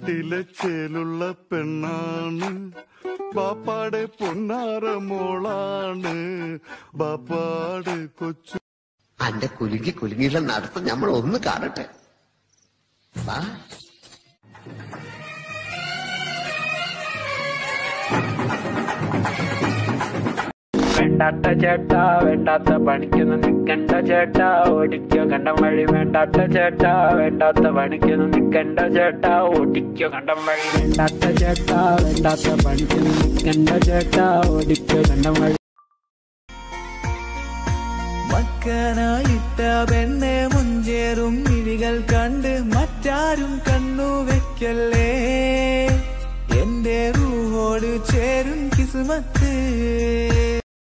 നാട്ടിലെ ചേലുള്ള പെണ്ണാണ് ബാപ്പാടെ പൊന്നാര മോളാണ് ബാപ്പാടെ കൊച്ചു അന്റെ കുലുങ്ങി കുലുങ്ങിയുള്ള നടത്തം നമ്മൾ ഒന്ന് കാണട്ടെ വാ വേണ്ടാത്ത ചേട്ടാ വേണ്ടാത്ത പണിക്കൊന്നും നിക്കണ്ട ചേട്ടാ ഓടിക്കോ കണ്ടം വഴി വേണ്ടാത്ത ചേട്ടാ വേണ്ടാത്ത പണിക്കൊന്നും നിക്കണ്ട ചേട്ടാ ഓടിക്കോ കണ്ടം വഴി വേണ്ടാത്ത ചേട്ടാ വേണ്ടാത്ത പണിക്കൊന്നും നിക്കണ്ട ചേട്ടാ ഓടിക്കോ കണ്ടം വഴി മക്കനായിട്ട പെണ്ണെ മുഞ്ചേറും മിഴികൾ കണ്ട് മറ്റാരും കണ്ണു വെക്കല്ലേ എന്റെ റൂഹോട് ചേരും കിസ്മത്ത്